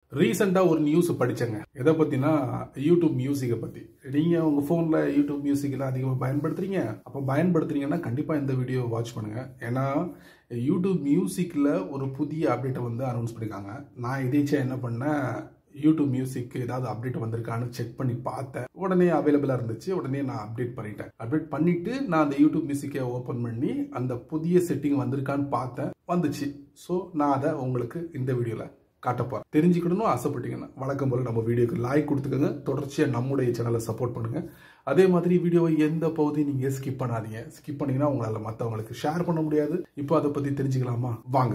ரீசெண்டாக ஒரு நியூஸ் படித்தேங்க எதை பற்றினா யூடியூப் மியூசிக்கை பற்றி நீங்கள் உங்கள் ஃபோனில் யூடியூப் மியூசிக்கெல்லாம் அதிகமாக பயன்படுத்துறீங்க அப்போ பயன்படுத்துறீங்கன்னா கண்டிப்பாக இந்த வீடியோ வாட்ச் பண்ணுங்கள் ஏன்னா யூடியூப் மியூசிக்கில் ஒரு புதிய அப்டேட்டை வந்து அனௌன்ஸ் பண்ணியிருக்காங்க நான் இதேச்சா என்ன பண்ணேன் யூடியூப் மியூசிக் ஏதாவது அப்டேட் வந்திருக்கான்னு செக் பண்ணி பார்த்தேன் உடனே அவைலபிளாக இருந்துச்சு உடனே நான் அப்டேட் பண்ணிட்டேன் அப்டேட் பண்ணிட்டு நான் அந்த யூடியூப் மியூசிக்கை ஓப்பன் பண்ணி அந்த புதிய செட்டிங் வந்திருக்கான்னு பார்த்தேன் வந்துச்சு ஸோ நான் அதை உங்களுக்கு இந்த வீடியோவில் காட்ட போகிறேன் தெரிஞ்சுக்கணும்னு ஆசைப்பட்டீங்கன்னா வழக்கம் போல் நம்ம வீடியோக்கு லைக் கொடுத்துக்கோங்க தொடர்ச்சியாக நம்முடைய சேனலை சப்போர்ட் பண்ணுங்கள் அதே மாதிரி வீடியோவை எந்த பகுதியும் நீங்கள் ஸ்கிப் பண்ணாதீங்க ஸ்கிப் பண்ணீங்கன்னா உங்களால் மற்றவங்களுக்கு ஷேர் பண்ண முடியாது இப்போ அதை பற்றி தெரிஞ்சுக்கலாமா வாங்க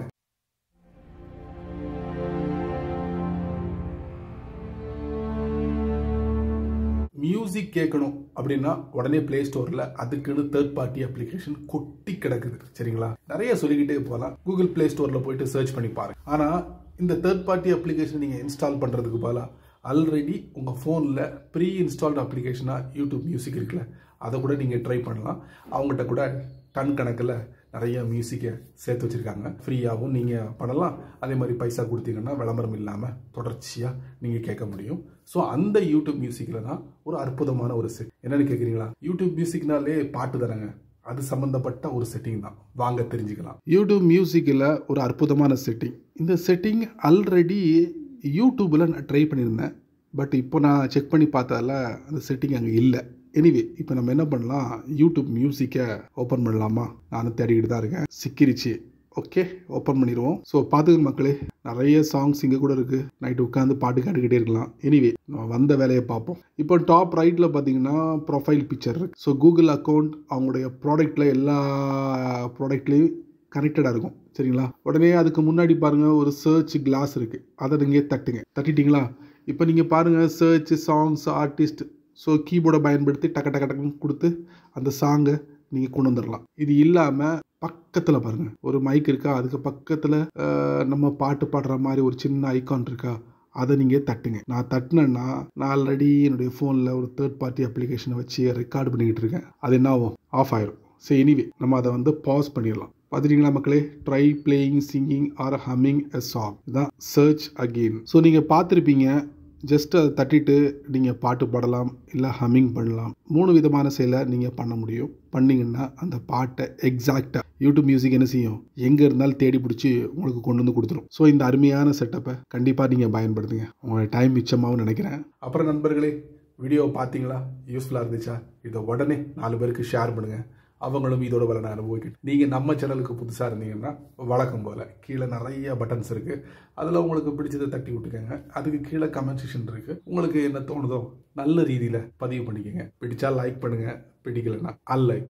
மியூசிக் கேட்கணும் அப்படின்னா உடனே பிளே ஸ்டோர்ல அதுக்குன்னு தேர்ட் பார்ட்டி அப்ளிகேஷன் கொட்டி கிடக்குது சரிங்களா நிறைய சொல்லிக்கிட்டே போகலாம் கூகுள் பிளே ஸ்டோர்ல போயிட்டு சர்ச் பண்ணி பாருங்க ஆனா இந்த தேர்ட் பார்ட்டி அப்ளிகேஷன் நீங்க இன்ஸ்டால் பண்றதுக்கு பதிலாக ஆல்ரெடி உங்க போன்ல ப்ரீ இன்ஸ்டால்டு அப்ளிகேஷனா யூடியூப் மியூசிக் இருக்குல்ல அதை கூட நீங்க ட்ரை பண்ணலாம் அவங்ககிட்ட கூட டன் கணக்கில் நிறைய மியூசிக்கை சேர்த்து வச்சுருக்காங்க ஃப்ரீயாகவும் நீங்கள் பண்ணலாம் அதே மாதிரி பைசா கொடுத்தீங்கன்னா விளம்பரம் இல்லாமல் தொடர்ச்சியாக நீங்கள் கேட்க முடியும் ஸோ அந்த யூடியூப் மியூசிக்கில் தான் ஒரு அற்புதமான ஒரு செட் என்னென்னு கேட்குறீங்களா யூடியூப் மியூசிக்னாலே பாட்டு தானேங்க அது சம்மந்தப்பட்ட ஒரு செட்டிங் தான் வாங்க தெரிஞ்சுக்கலாம் யூடியூப் மியூசிக்கில் ஒரு அற்புதமான செட்டிங் இந்த செட்டிங் ஆல்ரெடி யூடியூப்பில் நான் ட்ரை பண்ணியிருந்தேன் பட் இப்போ நான் செக் பண்ணி பார்த்ததில் அந்த செட்டிங் அங்கே இல்லை எனிவே இப்போ நம்ம என்ன பண்ணலாம் யூடியூப் மியூசிக்கை ஓப்பன் பண்ணலாமா நானும் தேடிக்கிட்டு தான் இருக்கேன் சிக்கிரிச்சு ஓகே ஓப்பன் பண்ணிடுவோம் ஸோ பார்த்துக்க மக்களே நிறைய சாங்ஸ் இங்கே கூட இருக்குது நைட்டு உட்காந்து பாட்டு கேட்டுக்கிட்டே இருக்கலாம் எனிவே நம்ம வந்த வேலையை பார்ப்போம் இப்போ டாப் ரைட்டில் பார்த்தீங்கன்னா ப்ரொஃபைல் பிக்சர் இருக்குது ஸோ கூகுள் அக்கௌண்ட் அவங்களுடைய ப்ராடக்ட்டில் எல்லா ப்ராடக்ட்லேயும் கனெக்டடாக இருக்கும் சரிங்களா உடனே அதுக்கு முன்னாடி பாருங்கள் ஒரு சர்ச் கிளாஸ் இருக்குது அதை நீங்கள் தட்டுங்க தட்டிட்டீங்களா இப்போ நீங்கள் பாருங்கள் சர்ச் சாங்ஸ் ஆர்டிஸ்ட் ஸோ கீபோர்டை பயன்படுத்தி டக்க டக்க டக்குன்னு கொடுத்து அந்த சாங்கை நீங்கள் கொண்டு வந்துடலாம் இது இல்லாமல் பக்கத்தில் பாருங்கள் ஒரு மைக் இருக்கா அதுக்கு பக்கத்தில் நம்ம பாட்டு பாடுற மாதிரி ஒரு சின்ன ஐக்கான் இருக்கா அதை நீங்கள் தட்டுங்க நான் தட்டினேன்னா நான் ஆல்ரெடி என்னுடைய ஃபோனில் ஒரு தேர்ட் பார்ட்டி அப்ளிகேஷனை வச்சு ரெக்கார்டு பண்ணிக்கிட்டு இருக்கேன் அது என்ன ஆகும் ஆஃப் ஆயிரும் ஸோ எனிவே நம்ம அதை வந்து பாஸ் பண்ணிடலாம் பார்த்துட்டீங்களா மக்களே try playing singing or humming a song இதுதான் சர்ச் அகெயின் ஸோ நீங்கள் பார்த்துருப்பீங்க ஜஸ்ட் அதை தட்டிட்டு நீங்கள் பாட்டு பாடலாம் இல்லை ஹம்மிங் பண்ணலாம் மூணு விதமான செயலை நீங்கள் பண்ண முடியும் பண்ணிங்கன்னா அந்த பாட்டை எக்ஸாக்டாக யூடியூப் மியூசிக் என்ன செய்யும் எங்கே இருந்தாலும் தேடி பிடிச்சி உங்களுக்கு கொண்டு வந்து கொடுத்துரும் ஸோ இந்த அருமையான செட்டப்பை கண்டிப்பாக நீங்கள் பயன்படுத்துங்க உங்களோட டைம் மிச்சமாகவும் நினைக்கிறேன் அப்புறம் நண்பர்களே வீடியோ பார்த்தீங்களா யூஸ்ஃபுல்லாக இருந்துச்சா இதை உடனே நாலு பேருக்கு ஷேர் பண்ணுங்கள் அவங்களும் இதோட பலனை அனுபவிக்கட்டும் நீங்கள் நம்ம சேனலுக்கு புதுசாக இருந்தீங்கன்னா வழக்கம் போல் கீழே நிறைய பட்டன்ஸ் இருக்குது அதில் உங்களுக்கு பிடிச்சதை தட்டி விட்டுக்கோங்க அதுக்கு கீழே கமெண்ட் செக்ஷன் இருக்குது உங்களுக்கு என்ன தோணுதோ நல்ல ரீதியில் பதிவு பண்ணிக்கோங்க பிடிச்சா லைக் பண்ணுங்கள் பிடிக்கலன்னா அன்லைக்